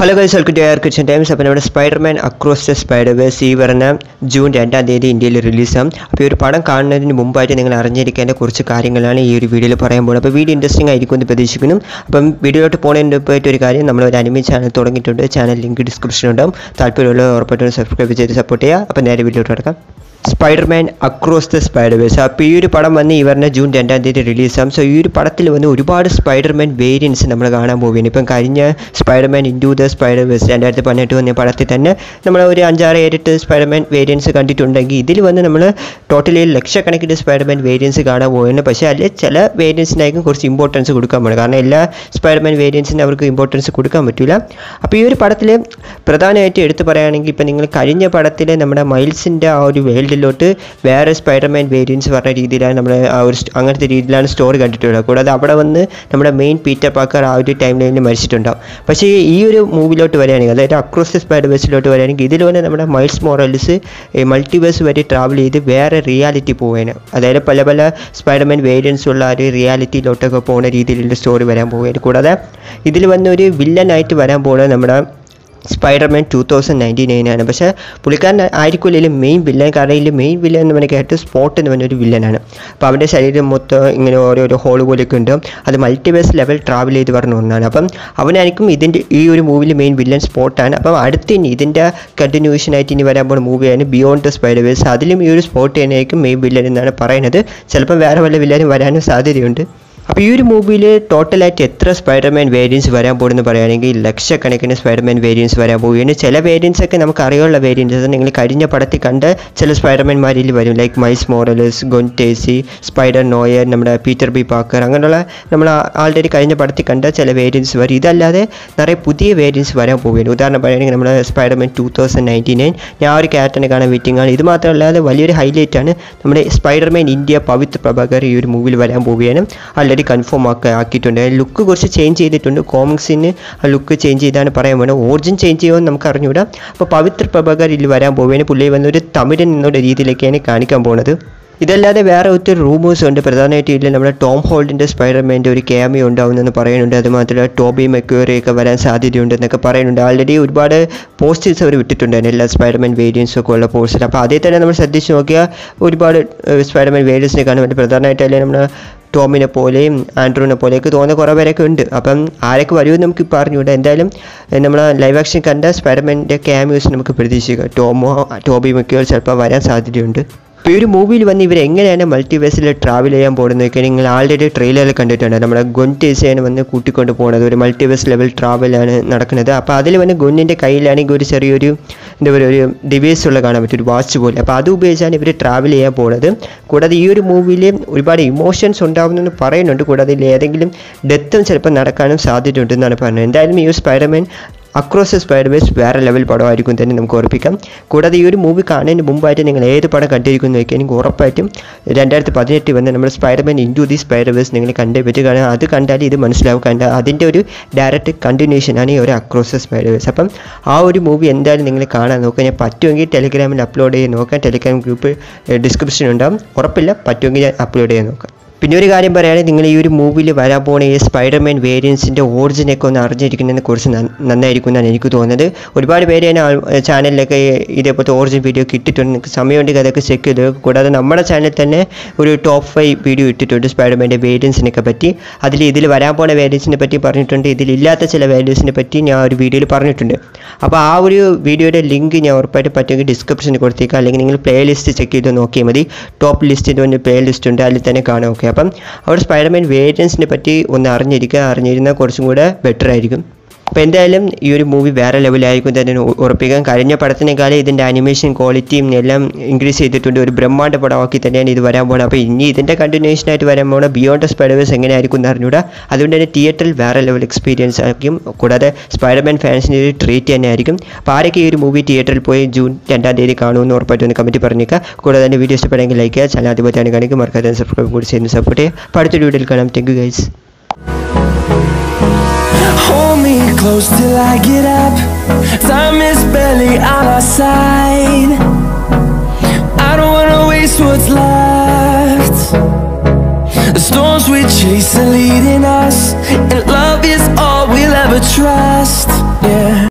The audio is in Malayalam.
Hello guys welcome to Air Kitchen Times അപ്പോൾ നമ്മുടെ സ്പൈഡർമാൻ അക്രോസ് ദ സ്പൈഡർവേഴ്സ് ഈ പറഞ്ഞ ജൂൺ രണ്ടാം തീയതി ഇന്ത്യയിൽ റിലീസാകും അപ്പോൾ ഈ ഒരു പടം കാണുന്നതിന് മുമ്പായിട്ട് നിങ്ങൾ അറിഞ്ഞിരിക്കേണ്ട കുറച്ച് കാര്യങ്ങളാണ് ഈ ഒരു വീഡിയോയിൽ പറയാൻ പോകുന്നത് അപ്പോൾ വീഡിയോ ഇൻട്രസ്റ്റിംഗ് ആയിരിക്കും എന്ന് പ്രതീക്ഷിക്കുന്നു അപ്പം വീഡിയോയിലോട്ട് പോകുന്നതിന് മുമ്പായിട്ട് ഒരു കാര്യം നമ്മൾ ഒരു അനിമി ചാനൽ തുടങ്ങിയിട്ടുണ്ട് ചാനൽ ലിങ്ക് ഡിസ്ക്രിപ്ഷൻ ഉണ്ടാവും താല്പര്യമുള്ളവർ ഉറപ്പായിട്ടും സബ്സ്ക്രൈബ് ചെയ്ത് സപ്പോർട്ട് ചെയ്യുക അപ്പോൾ നേരെ വീഡിയോട്ട് കിടക്കാം സ്പൈഡർമാൻ അക്രോസ് ദ സ്പൈഡർവേഴ്സ് അപ്പോൾ ഈ ഒരു പടം വന്ന് ഈ പറഞ്ഞ ജൂൺ രണ്ടാം തീയതി റിലീസാകും സോ ഈ ഒരു പടത്തിൽ വന്ന് ഒരുപാട് സ്പൈഡർമാൻ വേരിയൻസ് നമ്മൾ കാണാൻ പോവുകയാണ് ഇപ്പം കഴിഞ്ഞ സ്പൈഡർമാൻ ഇൻറ്റു ദ സ്പൈഡർവേഴ്സ് രണ്ടായിരത്തി പതിനെട്ട് വന്ന പടത്തിൽ തന്നെ നമ്മൾ ഒരു അഞ്ചാറ് ഏഴെട്ട് സ്പൈഡർമാൻ വേരിയൻസ് കണ്ടിട്ടുണ്ടെങ്കിൽ ഇതിൽ വന്ന് നമ്മൾ ടോട്ടലി ലക്ഷക്കണക്കിന് സ്പൈഡർമാൻ വേരിയൻസ് കാണാൻ പോവുകയാണ് പക്ഷേ അതിൽ ചില വേരിയൻസിനായിരിക്കും കുറച്ച് ഇമ്പോർട്ടൻസ് കൊടുക്കാൻ പോകുന്നത് കാരണം എല്ലാ സ്പൈഡർമാൻ വേരിയൻസിനും അവർക്ക് ഇമ്പോർട്ടൻസ് കൊടുക്കാൻ പറ്റില്ല അപ്പോൾ ഈ ഒരു പടത്തിൽ പ്രധാനമായിട്ട് എടുത്തു പറയുകയാണെങ്കിൽ ഇപ്പം നിങ്ങൾ കഴിഞ്ഞ പടത്തിൽ നമ്മുടെ മൈൽസിൻ്റെ ആ ഒരു വേൾഡിലോട്ട് വേറെ സ്പൈഡർമാൻ വേരിയൻസ് പറഞ്ഞ രീതിയിലാണ് നമ്മൾ ആ ഒരു സ്റ്റ്- അങ്ങനത്തെ രീതിയിലാണ് സ്റ്റോറി കണ്ടിട്ടുള്ളത് കൂടാതെ അവിടെ വന്ന് നമ്മുടെ മെയിൻ പീറ്റർ പാക്കർ ആ ഒരു ടൈം ലൈനിൽ മരിച്ചിട്ടുണ്ടാവും പക്ഷേ ഈ ഒരു മൂവിലോട്ട് വരികയാണെങ്കിൽ അതായത് അക്രോസ് ദ സ്പൈഡർവേഴ്സിലോട്ട് വരികയാണെങ്കിൽ ഇതിൽ വന്ന് നമ്മുടെ മൈൽസ് മോറൽസ് മൾട്ടിവേഴ്സ് വരെ ട്രാവൽ ചെയ്ത് വേറെ റിയാലിറ്റി പോവുകയാണ് അതായത് പല പല സ്പൈഡർമാൻ വേരിയൻസ് ഉള്ള ആ ഒരു റിയാലിറ്റിയിലോട്ടൊക്കെ പോകുന്ന രീതിയിലുള്ള സ്റ്റോറി വരാൻ പോവുകയാണ് കൂടാതെ ഇതിൽ വന്ന് ഒരു വില്ലനായിട്ട് വരാൻ പോകുന്നത് നമ്മുടെ സ്പൈഡർമാൻ ടു തൗസൻഡ് നയൻറ്റി നയനാണ് പക്ഷേ പുള്ളിക്കാരൻ ആയിരിക്കില്ല മെയിൻ വില്ലൻ കാരണം ഇതിൽ മെയിൻ വില്ലൻ എന്ന് പറഞ്ഞാൽ കേട്ട് സ്പോട്ട് എന്ന് പറഞ്ഞൊരു വില്ലനാണ് അപ്പോൾ അവൻ്റെ ശരീരം മൊത്തം ഇങ്ങനെ ഓരോരോ ഹോൾ പോലെയൊക്കെ ഉണ്ട് അത് മൾട്ടിവേഴ്സ് ലെവൽ ട്രാവൽ ചെയ്ത് പറഞ്ഞ ഒന്നാണ് അപ്പം അവനായിരിക്കും ഇതിൻ്റെ ഈ ഒരു മൂവിയിൽ മെയിൻ വില്ലൻ സ്പോട്ടാണ് അപ്പം അടുത്ത് ഇനി ഇതിൻ്റെ കണ്ടിന്യൂഷൻ ആയിട്ട് ഇനി വരാൻ പോകുന്ന മൂവിയാണ് ബിയോണ്ട് ദ സ്പൈഡർവേഴ്സ് അതിലും ഈ ഒരു സ്പോട്ട് തന്നെയായിരിക്കും മെയിൻ വില്ലൻ എന്നാണ് പറയുന്നത് ചിലപ്പം വേറെ വല്ല വില്ലനും വരാനും സാധ്യതയുണ്ട് അപ്പോൾ ഈ ഒരു മൂവിയിൽ ടോട്ടലായിട്ട് എത്ര സ്പൈഡർമാൻ വേരിയൻസ് വരാൻ പോകുമെന്ന് പറയുകയാണെങ്കിൽ ലക്ഷക്കണക്കിന് സ്പൈഡർമാൻ വേരിയൻസ് വരാൻ പോവുകയാണ് ചില വേരിയൻസ് ഒക്കെ നമുക്ക് അറിയാനുള്ള വേരിയൻസ് നിങ്ങൾ കഴിഞ്ഞ പടത്തിൽ കണ്ട ചില സ്പൈഡർമാൻമാരിൽ വരും like Miles Morales Gwen Stacy Spider Noir നമ്മുടെ പീറ്റർ ബി പാക്കർ അങ്ങനെയുള്ള നമ്മൾ ആൾറെഡി കഴിഞ്ഞ പടത്തിൽ കണ്ട ചില വേരിയൻസ് വരും ഇതല്ലാതെ നിറയെ പുതിയ വേരിയൻസ് വരാൻ പോവുകയാണ് ഉദാഹരണം പറയുകയാണെങ്കിൽ നമ്മുടെ Spiderman two thousand ninety nine ഞാൻ ആ ഒരു ക്യാരക്ടറിനെ കാണാൻ വെയിറ്റിംഗ് ആണ് ഇത് മാത്രമല്ലാതെ വലിയൊരു ഹൈലൈറ്റ് ആണ് നമ്മുടെ സ്പൈഡർമാൻ ഇന്ത്യ പവിത്ര പ്രഭാകർ ഈ ഒരു മൂവിയിൽ വരാൻ പോവുകയാണ് ആൾറെഡി കൺഫേം ആക്കി ആക്കിയിട്ടുണ്ട് ലുക്ക് കുറച്ച് ചേഞ്ച് ചെയ്തിട്ടുണ്ട് കോമിക്സിന് ആ ലുക്ക് ചേഞ്ച് ചെയ്താണ് പറയാൻ പോകുന്നത് ഓറിജിൻ ചേഞ്ച് ചെയ്യുമെന്ന് നമുക്ക് അറിഞ്ഞുകൂടാ അപ്പോൾ പവിത്ര പ്രഭാകർ ഇതിൽ വരാൻ പോവുകയാണ് പുള്ളി വന്നൊരു തമിഴൻ എന്നുള്ള രീതിയിലേക്കാണ് കാണിക്കാൻ പോകുന്നത് ഇതല്ലാതെ വേറെ ഒത്തിരി റൂമേഴ്സ് ഉണ്ട് പ്രധാനമായിട്ടും ഇല്ല നമ്മുടെ ടോം ഹോൾഡിൻ്റെ സ്പൈഡർമാൻ്റെ ഒരു ക്യാമിയോ ഉണ്ടാവുമെന്ന് പറയുന്നുണ്ട് അതുമാത്രമല്ല ടോബി മെക്യൂറി ഒക്കെ വരാൻ സാധ്യതയുണ്ട് എന്നൊക്കെ പറയുന്നുണ്ട് ആൾറെഡി ഒരുപാട് പോസ്റ്റേഴ്സ് അവർ വിട്ടിട്ടുണ്ടായിരുന്നു എല്ലാ സ്പൈഡർമാൻ വേരിയൻസും ഒക്കെ ഉള്ള പോസ്റ്റർ അപ്പോൾ അതേ തന്നെ നമ്മൾ ശ്രദ്ധിച്ച് നോക്കിയാൽ ഒരുപാട് ഏഹ്, സ്പൈഡർമാൻ വേരിയൻസിനെ കാണാൻ പറ്റും പ്രധാനമായിട്ട് അല്ലെങ്കിൽ നമ്മുടെ ടോമിനെ പോലെയും ആൻഡ്രൂവിനെ പോലെയൊക്കെ തോന്നുന്ന കുറേ പേരൊക്കെ ഉണ്ട് അപ്പം ആരൊക്കെ വരുമെന്ന് നമുക്ക് ഇപ്പോൾ അറിഞ്ഞുകൂടാ എന്തായാലും നമ്മൾ ലൈവ് ആക്ഷൻ കണ്ട സ്പൈഡർമാൻ്റെ ക്യാമിയോസ് നമുക്ക് പ്രതീക്ഷിക്കാം ടോമോ ടോബി മെക്യൂർ ചിലപ്പോൾ വരാൻ സാധ്യതയുണ്ട് ഇപ്പോൾ ഈ ഒരു മൂവിയിൽ വന്ന് ഇവർ എങ്ങനെയാണ് മൾട്ടിവേഴ്സിൽ ട്രാവൽ ചെയ്യാൻ പോകുന്നത് നോക്കിയാൽ നിങ്ങൾ ആൾറെഡി ട്രെയിലറിൽ കണ്ടിട്ടുണ്ട് നമ്മുടെ ഗൊൻറ്റേസിയാണ് വന്ന് കൂട്ടിക്കൊണ്ട് പോകുന്നത് ഒരു മൾട്ടിവേഴ്സ് ലെവൽ ട്രാവലാണ് നടക്കുന്നത് അപ്പോൾ അതിൽ വന്ന് ഗൊന്നിൻ്റെ കയ്യിലാണെങ്കിൽ ഒരു ചെറിയൊരു എന്താ പറയുക ഒരു ഡിവൈസ് ഉള്ള കാണാൻ പറ്റും ഒരു വാച്ച് പോലെ അപ്പോൾ അത് ഉപയോഗിച്ചാണ് ഇവർ ട്രാവൽ ചെയ്യാൻ പോകുന്നത് കൂടാതെ ഈ ഒരു മൂവിയിൽ ഒരുപാട് ഇമോഷൻസ് ഉണ്ടാകുമെന്ന് പറയുന്നുണ്ട് കൂടാതെ ഇതിൽ ഏതെങ്കിലും ഡെത്തും ചിലപ്പോൾ നടക്കാനും സാധ്യതയുണ്ടെന്നാണ് പറഞ്ഞത് എന്തായാലും ഈ ഒരു സ്പൈഡർമാൻ അക്രോസ് സ്പൈഡർവേഴ്സ് വേറെ ലെവൽ പടമായിരിക്കും തന്നെ നമുക്ക് ഉറപ്പിക്കാം കൂടാതെ ഈ ഒരു മൂവി കാണുന്നതിന് മുമ്പായിട്ട് നിങ്ങൾ ഏത് പടം കണ്ടിരിക്കുന്നു നോക്കിയാൽ എനിക്ക് ഉറപ്പായിട്ടും രണ്ടായിരത്തി പതിനെട്ടിൽ വന്ന് നമ്മൾ സ്പൈഡർമാൻ ഇൻറ്റു ദി സ്പൈഡർവേഴ്സ് നിങ്ങൾ കണ്ടേ പറ്റും കാരണം അത് കണ്ടാൽ ഇത് മനസ്സിലാവും കണ്ട അതിൻ്റെ ഒരു ഡയറക്റ്റ് കണ്ടിന്യൂഷനാണ് ഈ ഒരു അക്രോസ് സ്പൈഡർവേഴ്സ് അപ്പം ആ ഒരു മൂവി എന്തായാലും നിങ്ങൾ കാണാൻ നോക്കുക ഞാൻ പറ്റുമെങ്കിൽ ടെലിഗ്രാമിൽ അപ്ലോഡ് ചെയ്ത് നോക്കാം ടെലിഗ്രാം ഗ്രൂപ്പ് ഡിസ്ക്രിപ്ഷൻ ഉണ്ടാവും ഉറപ്പില്ല പറ്റുമെങ്കിൽ ഞാൻ അപ്ലോഡ് ചെയ്ത് നോക്കാം പിന്നെ ഒരു കാര്യം പറയുകയാണെങ്കിൽ നിങ്ങൾ ഈ ഒരു മൂവിയിൽ വരാൻ പോകുന്ന ഈ സ്പൈഡർമാൻ വേരിയൻസിൻ്റെ ഓറിജിനൊക്കെ ഒന്ന് അറിഞ്ഞിരിക്കുന്നതിനെ കുറിച്ച് നന്ന- നന്നായിരിക്കും എന്നാണ് എനിക്ക് തോന്നുന്നത് ഒരുപാട് പേര് തന്നെ ആൾ- ചാനലിലൊക്കെ ഇതേപോലത്തെ ഓറിജിൻ വീഡിയോ ഒക്കെ ഇട്ടിട്ടുണ്ട് നിങ്ങൾക്ക് സമയമുണ്ടെങ്കിൽ അതൊക്കെ ചെക്ക് ചെയ്ത് നോക്കുക. കൂടാതെ നമ്മുടെ ചാനലിൽ തന്നെ ഒരു ടോപ്പ് ഫൈവ് വീഡിയോ ഇട്ടിട്ടുണ്ട് സ്പൈഡർമാൻ്റെ വേരിയൻസിനൊക്കെ പറ്റി അതിൽ ഇതിൽ വരാൻ പോകുന്ന വേരിയൻസിനെ പറ്റി പറഞ്ഞിട്ടുണ്ട് ഇതിലില്ലാത്ത ചില വേരിയൻസിനെ പറ്റി ഞാൻ ഒരു വീഡിയോയിൽ പറഞ്ഞിട്ടുണ്ട് അപ്പോൾ ആ ഒരു വീഡിയോയുടെ ലിങ്ക് ഞാൻ ഉറപ്പായിട്ട് പറ്റുമെങ്കിൽ ഡിസ്ക്രിപ്ഷനിൽ കൊടുത്തേക്കാം അല്ലെങ്കിൽ നിങ്ങൾ പ്ലേ ലിസ്റ്റ് ചെക്ക് ചെയ്ത് നോക്കിയാൽ മതി ടോപ്പ് ലിസ്റ്റിൽ ഒരു പ്ലേ ലിസ്റ്റ് ഉണ്ട് അതിൽ തന്നെ കാണാം ഓക്കെ അപ്പം അവിടെ സ്പൈഡർമാൻ വേരിയൻസിനെ പറ്റി ഒന്ന് അറിഞ്ഞിരിക്കുക അറിഞ്ഞിരുന്നാൽ കുറച്ചും കൂടെ ബെറ്റർ ആയിരിക്കും അപ്പോൾ എന്തായാലും ഈ ഒരു മൂവി വേറെ ലെവലായിരിക്കും തന്നെ ഉ- ഉറപ്പിക്കാൻ കഴിഞ്ഞ പടത്തിനേക്കാളും ഇതിൻ്റെ അനിമേഷൻ ക്വാളിറ്റിയും എല്ലാം ഇൻക്രീസ് ചെയ്തിട്ടുണ്ട് ഒരു ബ്രഹ്മാണ്ഡ പടമാക്കി തന്നെയാണ് ഇത് വരാൻ പോകുന്നത് അപ്പോൾ ഇനി ഇതിൻ്റെ കണ്ടിന്യൂഷനായിട്ട് വരാൻ പോകുന്ന ബിയോണ്ട് സ്പൈഡർവേഴ്സ് എങ്ങനെയായിരിക്കും എന്ന് അറിഞ്ഞൂടാ അതുകൊണ്ട് തന്നെ തിയേറ്ററിൽ വേറെ ലെവൽ എക്സ്പീരിയൻസ് ആയിരിക്കും കൂടാതെ സ്പൈഡർമാൻ ഫാൻസിന് ഒരു ട്രീറ്റ് തന്നെ ആയിരിക്കും അപ്പോൾ ആരൊക്കെ ഈ ഒരു മൂവി തിയേറ്ററിൽ പോയി ജൂൺ രണ്ടാം തീയതി കാണുമെന്ന് ഉറപ്പായിട്ട് ഒന്ന് കമൻറ്റ് പറഞ്ഞേക്കുക കൂടാതെ തന്നെ വീഡിയോ ഇഷ്ടപ്പെടുമെങ്കിൽ ലൈക്ക് ചെയ്യുക ചാനൽ ആദ്യമായിട്ടാണ് കാണിക്കുക മറക്കാതെ സബ്സ്ക്രൈബ് കൂടി ചെയ്യുന്ന സപ്പോർട്ട് ചെയ്യുക അപ്പോൾ അടുത്തൊരു വീഡിയോയിൽ കാണാം thank you guys Hold me close till I get up. Time is barely on our side. I don't wanna waste what's left. The storms we chase are leading us, and love is all we'll ever trust. Yeah.